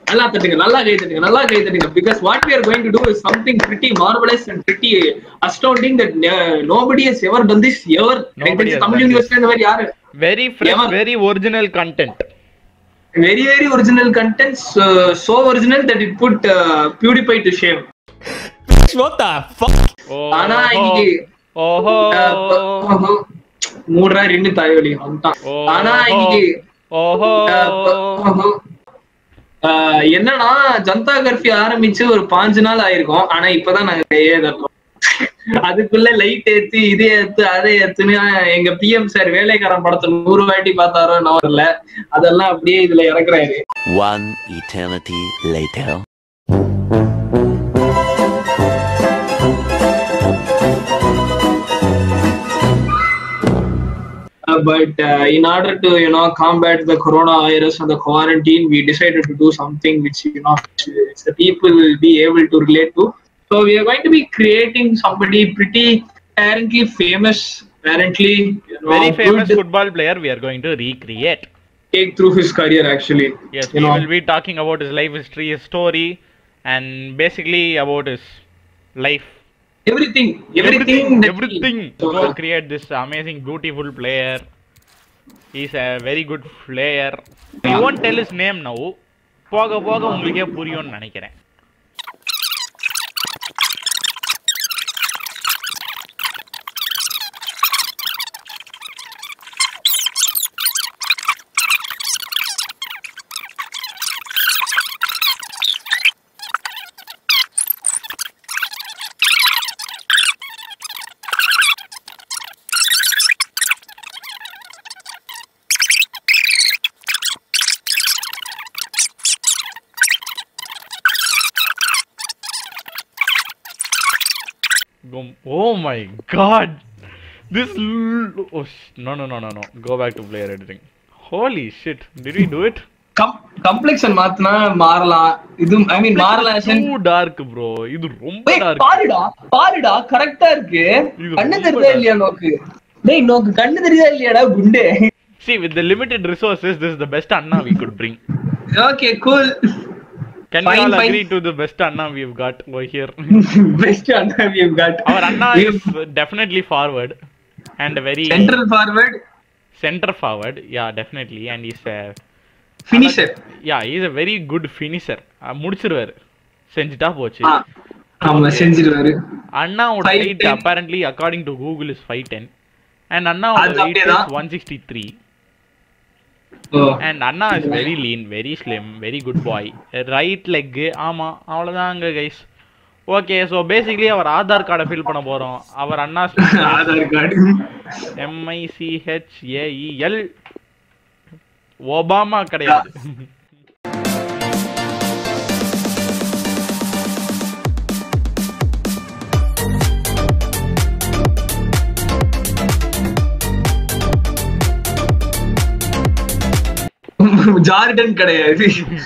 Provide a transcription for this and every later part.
நல்லா தட்டுங்க நல்லா கை தட்டுங்க நல்லா கை தட்டுங்க because what we are going to do is something pretty marvelous and pretty astounding that uh, nobody has ever done this ever எனக்கு Nobody தெரிஞ்சு has தமிழ் done யூனிவர்சிட்டி இந்த மாதிரி யாரு very fresh Ever. Very original content very very original contents uh, so original that it put uh, PewDiePie to shame What the fuck? ஆனா இன்னைக்கு ஓஹோ uh, மூடுறா ரெண்டு தாய்வலி வந்துட்டான் ஆனா இன்னைக்கு ஓஹோ uh, uh, என்னன்னா ஜனதா கர்ஃபியூ ஆரம்பிச்சு ஒரு பாஞ்சு நாள் ஆயிருக்கும் ஆனா இப்பதான் நாங்க கையே தட்டோம் அதுக்குள்ள லைட் ஏத்து இது ஏத்து அதை ஏத்துன்னு எங்க பிஎம் சார் வேலைக்காரன் படத்தை நூறு வாட்டி பார்த்தாரோ நான் வரல அதெல்லாம் அப்படியே இதுல இறக்குறாரு One eternity later. Uh, but uh, in order to you know combat the coronavirus and the quarantine we decided to do something which you know which the people will be able to relate to so we are going to be creating somebody pretty apparently famous apparently you know, very famous good football player we are going to recreate take through his career actually Yes, you we know will be talking about his life history, his story, and basically about his life. everything everything that he- everything So, to create this amazing, beautiful player. He's a very good player. You won't tell his name now. போக போக உங்களுக்கே புரியும்னு நினைக்கிறேன் Go- Oh my god! This. L- oh, sh- no, no, no, no, no. Go back to player editing. Holy shit! Did we do it? Complexion மாத்தினா மாறலாம் இது ஐ மீன் மாறலாம் as in- Too dark, bro. இது ரொம்ப ஏய், dark. பாருடா பாருடா கரெக்டா இருக்கு இது கண்ணு ரொம்ப தெரியுதா dark. இல்லையா நோக்கு டேய் நோக்கு கண்ணு தெரியுதா இல்லையாடா குண்டு See, with the limited resources, this is the best Anna we could bring. Okay cool Can Fine, we all fine. agree to the best Anna we've got over here? Best அண்ணா we got Our Anna is definitely forward and a very central forward center forward. Yeah, definitely. And he's a finisher yeah, he's a very good finisher. Uh, முடிச்சிருவாரு செஞ்சுட்டா போச்சு ஆமா செஞ்சிருவாரு அண்ணாவோட Five height ten. apparently according to Google is 5'10 and அண்ணாவோட அது weight அப்படியேதான். is 163 O and Anna is very lean very slim very good boy right leg ஆமா அவ்வளவுதாங்க கைஸ் ஓகே ஸோ பேசிக்லி அவர் ஆதார் கார்டை ஃபில் பண்ண போறோம் அவர் அண்ணா ஆதார் கார்டு எம்ஐசிஹெச்ஏஇஎல் ஒபாமா கிடையாது Jordan கிடையாது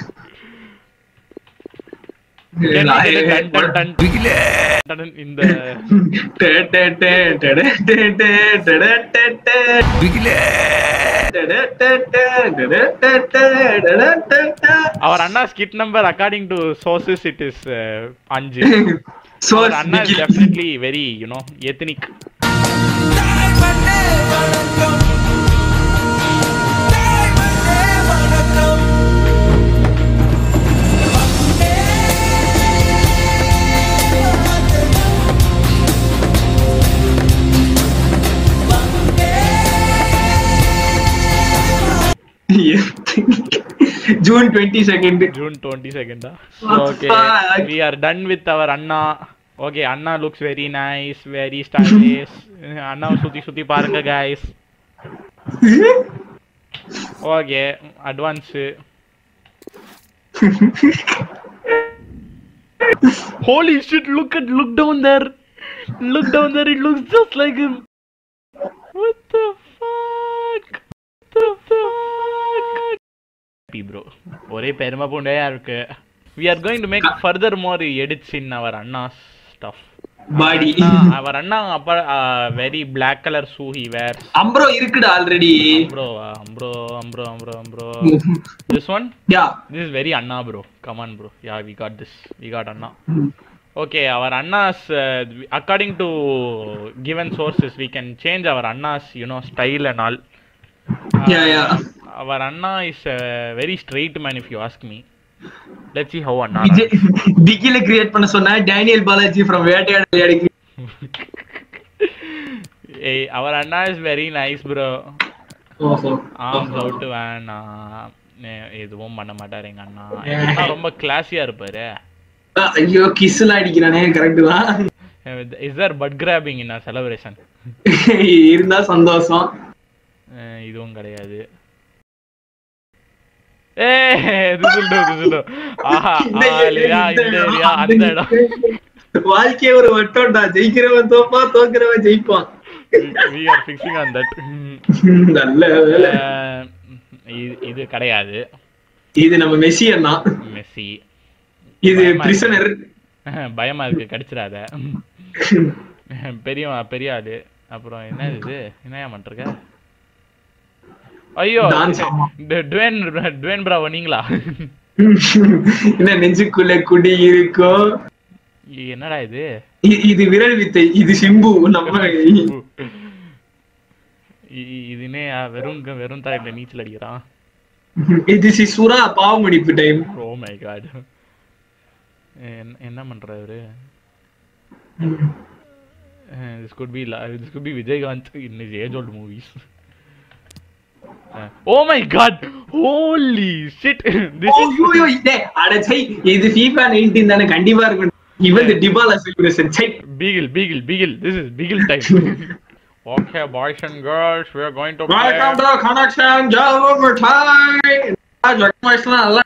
done done done done done இந்த டே, டே, டே, டே, டே, டே, டே, டே, டே, டே. டே, டே, டே, டே, டே, டே, டே, டே, டே, டே, டே, டே. அவர் அண்ணா skid number according to sources it is அஞ்சு So, அவர் அண்ணா is definitely very you know ethnic June twenty second June twenty செகண்டா What okay fuck? We are done with அவர் அண்ணா okay அண்ணா looks very nice very stylish அண்ணாவை சுத்தி சுத்தி பாருங்க guys okay advance Holy shit, look at look down there. Look down there, it looks just like him. What the fuck? What the fuck? Happy bro. ஒரே பெருமை பூண்டையா இருக்கு. We are going to make further more edits in our Anna's stuff. பாடி அவர் அண்ணா அப்ப very black colour shoe he wear Umbro இருக்குடா already bro bro bro bro bro this one yeah this is very அண்ணா bro come on bro yeah we got this we got அண்ணா okay அவர் அண்ணாஸ் according to given sources we can change our அண்ணாஸ் you know style and all yeah yeah அவர் அண்ணா is very straight man if you ask me let see how அண்ணா விஜய் பிகில create பண்ண சொன்னா டேனியல் பாலாஜி ஃப்ரம் வேட்டையாட விளையாடி ஏய் அவர் அண்ணா இஸ் வெரி நைஸ் ப்ரோ ஓஹோ ஆர்ம்ஸ் அவுட் வேணாம் நே- எதுவும் பண்ண மாட்டாரு எங்க அண்ணா எங்க அண்ணா ரொம்ப கிளாஸியா இருப்பாரு ஆ, ஐயோ கிஸ் எல்லாம் அடிக்கிறானே கரெக்ட் தான் is there but grabbing in celebration இருந்தா சந்தோஷம் இதுவும் கிடையாது ஏ இது சொல்லு இது சொல்லு ஆஹா இந்த ஆலியா இந்த ஏரியா அந்த இடம் வாழ்க்கையே ஒரு வட்டம்டா ஜெயிக்கிறவன் தோப்பா தோக்குறவன் ஜெயிப்பான் we are fixing on that நல்ல வேலை அஹ், இது- இது கிடையாது இது நம்ம மெஸ்ஸி அண்ணா மெஸ்ஸி இது பயமா பிரிசனர் பயமா இருக்கு கடிச்சிடாத பெரிய பெரிய ஆளு அப்புறம் என்ன இது என்னையா பண்றீங்க ஐயோ Dance ஆமா. டு- டுவேன் டுவேன் பிராவோ நீங்களா என்ன நெஞ்சுக்குள்ள குடி இருக்கும் இ- என்னடா இது இ- இது விரல் வித்தை இது சிம்பு நம்ம இ- இ- இதுனே வெறும் க- வெறும் தலையில நீச்சல் அடிக்கிறான் இது சிசுரா பாவமடிப்பு டைம் ஓ மை காட் என்ன பண்றாரு this could be this could be Vijayakanth in his age old movies oh my god holy shit this ஐயோ டேய் அட சை இது FIFA 19 தானே கண்டிப்பா இருக்கும் இவன் இந்த டிபாலா செலிப்ரேஷன் சை Beagle, Beagle, Beagle. This is Beagle time. okay, boys and girls, we are going to play. Welcome to connection ஜோவர் டைம் ஜக்மேஷ்லாம் நல்லா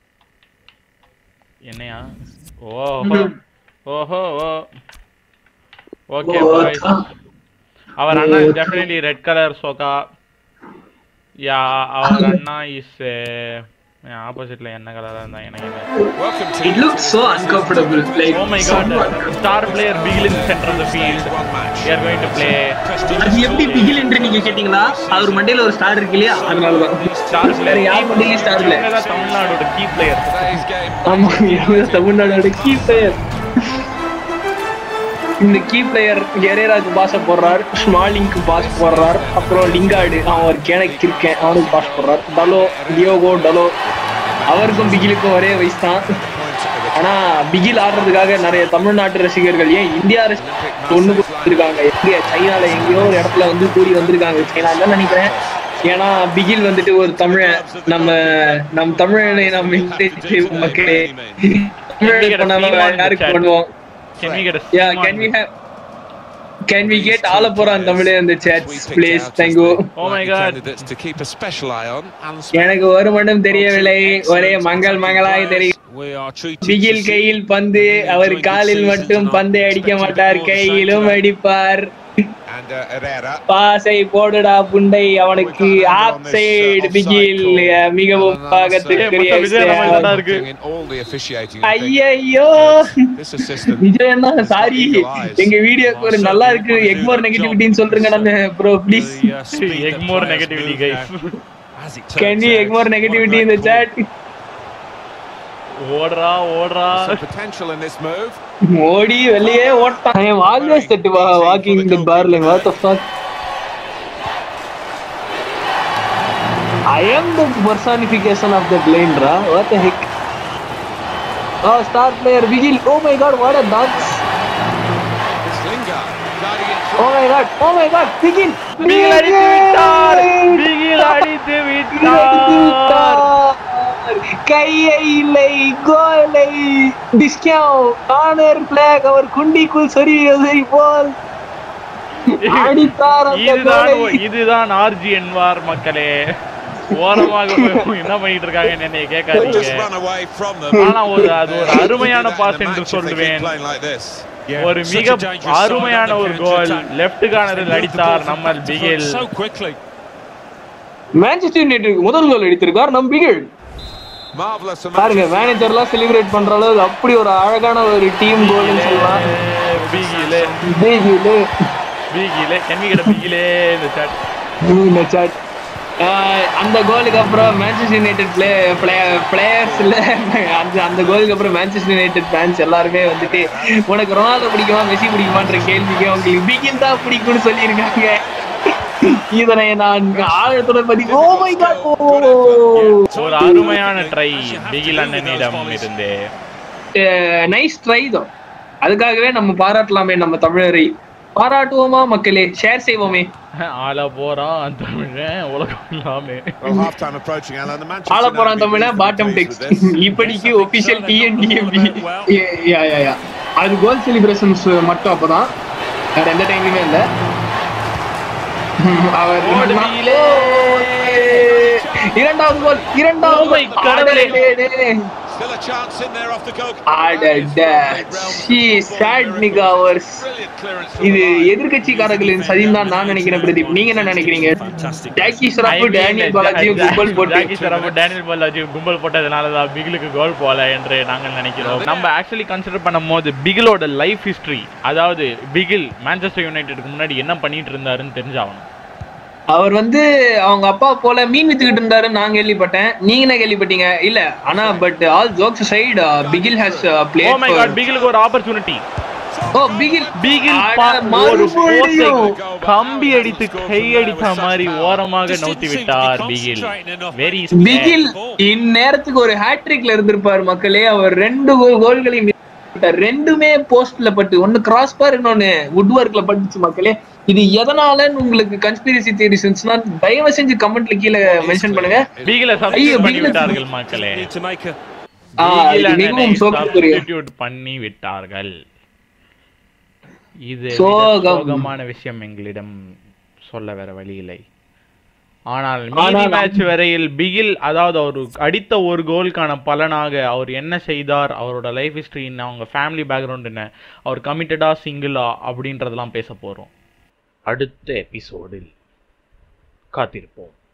என்னையா ஓஹோ ஓஹோ ஓ ஓகே ஓ, பாய்ஸ் ஆ. அவர் அண்ணா oh, is definitely red colour சோகா யா அவர் அண்ணா இஸ் ஆப்போசிட்ல என்ன கலரா இருந்தா எனக்கு என்ன It looks so uncomfortable. Like, oh my god star player Bigil in centre of the field we are going to play அது எப்படி பிகில் என்று நீங்க கேட்டீங்களா அவர் மண்டையில ஒரு ஸ்டார் இருக்கு இல்லையா அதனாலதான் ஸ்டார் வேற பிளேயர் யார் மண்டையிலயும் ஸ்டார் இல்ல இவங்க தான் தமிழ்நாடோட கீ பிளேயர் ஆமா இவங்க தமிழ்நாடோட கீ பிளேயர் இந்த கீ பிளேயர் எரேராக்கு பாச போடுறார் ஸ்மாலிங்க்கு பாஸ் போடுறார் அப்புறம் லிங்காடு அவன் ஒரு கேனக் இருக்கேன் அவனுக்கு பாஸ் போடுறார் டலோ டியோகோ டலோ அவருக்கும் பிகிலுக்கும் ஒரே வயசு தான் ஆனா பிகில் ஆடுறதுக்காக நிறைய தமிழ்நாட்டு ரசிகர்கள் ஏன் இந்தியா ரசிகர்கள் ஒண்ணு இருக்காங்க எங்க சைனால எங்கேயோ ஒரு இடத்துல வந்து கூடி வந்திருக்காங்க சைனா தான் நினைக்கிறேன் ஏன்னா பிகில் வந்துட்டு ஒரு தமிழன் நம்ம நம் தமிழனை நம்ம மக்களே தமிழ் பண்ணாம வேற யாருக்கு பண்ணுவோம் Can we get a Yeah, Simon? can we have can we get all of our Tamil in the chats, please? Thank you. Oh my god. Candidates to keep a special eye on. And எனக்கு ஒரு மட்டும் தெரியவில்லை ஒரே மங்கள் மங்களாய் தெரியும் we are treated Bigil to see கையில் பந்து அவர் காலில் மட்டும் பந்து அடிக்க மாட்டார் கையிலும் அடிப்பார் and uh, Herrera. பாசை போடுடா புண்டை அவனுக்கு ஆப் சைடு பிகில் மிகவும் பாகத்திற்குரிய மொத்த விஜய் நம்ம விஷயம். நல்லா இருக்கு. In all the officiating. I think. ஐயையோ This assistant. விஜய் அண்ணா சாரி எங்க வீடியோக்கு ஒரு நல்லா இருக்கு எக்மோர் நெகட்டிவிட்டின்னு சொல்றீங்க நம்ம bro please Egmore negativity, guys. Can we Egmore negativity இந்த சாட் ஓடுறா ஓடுறா Some potential in this move. ஓடி வெளியே ஓட்டான் I am always that walking the bar line what the fuck I am the personification of that line ரா what the heck oh star player Vigil oh my god what a dance It's Lingard. Guiding it oh my god oh my god Vigil Bigil அடித்து விட்டார் பிகில் அடித்து விட்டார் கையை இல்லை கோலை discount corner block அவர் குண்டிக்குள் சொருகியதை போல் அடித்தார் அந்த இதுதான் கோலை. இதுதான் ஆர்ஜி என்பார் மக்களே ஓரமாக போய் என்ன பண்ணிட்டு இருக்காங்கன்னு என்னை just கேட்காதீங்க run away from them. ஆனா ஒரு அது ஒரு Uh, அருமையான they could do that pass in the என்று match if they keep சொல்லுவேன் playing like this. ஒரு மிக அருமையான ஒரு கோல் லெஃப்ட் கார்னரில் அடித்தார் நம்ம Bigil So quickly. Manchester United முதல் கோல் அடித்திருக்கார் நம் பிகில் Marvelous. பாருங்க மேனேஜர்லாம் செலிப்ரேட் பண்ற அளவுக்கு அப்படி ஒரு அழகான ஒரு டீம் கோல்னு சொல்லலாம் பிகிலே பிகிலே பிகிலே கேன் வி கெட் பிகிலே இந்த சாட் இந்த chat. ஆஹ் அந்த கோலுக்கு அப்புறம் மேன்செஸ்டர் யுனைடெட் பிளே பிளேயர்ஸ்ல அந்த அந்த கோலுக்கு அப்புறம் மேன்செஸ்டர் யுனைடெட் ஃபேன்ஸ் எல்லாருமே வந்துட்டு உனக்கு ரொனால்டோ பிடிக்குமா மெஸ்ஸி பிடிக்குமான்ற கேள்விக்கு அவங்களுக்கு பிகின் தான் பிடிக்கும்னு சொல்லியிருக்காங்க இதனை நான் ஆழத்தோட பத்தி ஓ மை காட் ஒரு அருமையான ட்ரை பிகில் அண்ணனிடம் இருந்து நைஸ் ட்ரை தான் அதுக்காகவே நம்ம பாராட்டலாமே நம்ம தமிழரை பாராட்டுவோமா மக்களே ஷேர் செய்வோமே ஆள போறான் தமிழன் உலகம் இல்லாமே Well, half time approaching, Alan. The Manchester ஆள போறான் United தமிழ really bottom pleased text with this. இப்படிக்கு official TNTMP yeah yeah yeah அது கோல் செலிப்ரேஷன்ஸ் மட்டும் அப்பதான் வேற எந்த டைம்லயுமே இல்ல அவர் ஓடு வீலே. இரண்டாவது கோல் இரண்டாவது Oh my goal. கடவுளே. அடடே. Still a chance in there off the goal. அடடே. She sad nigga hours. Brilliant clearance. இது எதிர்கட்சிக்காரர்களின் சதின்னு தான் நான் நினைக்கிறேன் பிரதீப் நீங்க என்ன நினைக்கிறீங்க ஜாக்கி I ஷராஃப் mean, டேனியல் பாலாஜியும் ஜா- கும்பல் போட்டு ஜாக்கி ஷராஃப், டேனியல் பாலாஜி கும்பல் போட்டதுனால தான் பிகிலுக்கு கோல் போல என்று நாங்கள் நினைக்கிறோம் நம்ம ஆக்சுவலி கன்சிடர் பண்ணும்போது பிகிலோட லைஃப் ஹிஸ்டரி அதாவது பிகில் மான்செஸ்டர் யுனைடெடுக்கு முன்னாடி என்ன பண்ணிட்டு இருந்தாருன்னு தெரிஞ்சாகணும் அவர் வந்து அவங்க அப்பா போல மீன் வித்துக்கிட்டு இருந்தாரு நான் கேள்விப்பட்டேன் நீங்க என்ன கேள்விப்பட்டீங்க இல்ல ஆனா but all jokes side Bigil has oh my god played பிகிலுக்கு ஒரு ஆப்பர்ச்சுனிட்டி ஓ பிகில் பிகில் அட, பா- ஒரு மறுபடியும். போஸை கம்பி அடித்து கை அடித்த மாதிரி ஓரமாக நவுத்தி விட்டார் பிகில் வெரி பிகில் இந்நேரத்துக்கு ஒரு ஹேட்ரிக்ல இருந்திருப்பார் மக்களே அவர் ரெண்டு கோ- கோல்களையும் விட்டார். ரெண்டுமே போஸ்ட்ல பட்டு ஒன்னு கிராஸ் பார் இன்னொன்னு வுட் ஒர்க்ல பட்டுச்சு மக்களே இது எதனாலன்னு உங்களுக்கு கன்ஸ்பிரசி தியரிஸ்னா தயவு செஞ்சு கமெண்ட்ல கீழே மென்ஷன் பண்ணுங்க பிகிலை ஐயோ, சப்ஸ்டியூட் பண்ணி பிகிலை- விட்டார்கள் மக்களே ஆ, பிகில் இது அண்ணனை மிகவும் சோகத்துக்குரிய substitute பண்ணி விட்டார்கள் இது மிக சோகம். சோகமான விஷயம் எங்களிடம் சொல்ல வேற வழி இல்லை ஆனால் மீதி ஆனால் மேட்ச் வரையில் பிகில் அதாவது அவர் அடித்த ஒரு கோலுக்கான பலனாக அவர் என்ன செய்தார் அவரோட லைஃப் ஹிஸ்டரி என்ன அவங்க ஃபேமிலி பேக்ரவுண்ட் என்ன அவர் கமிட்டடா சிங்கிளா அப்படின்றதெல்லாம் பேச போறோம் அடுத்த எபிசோடில் காத்திருப்போம்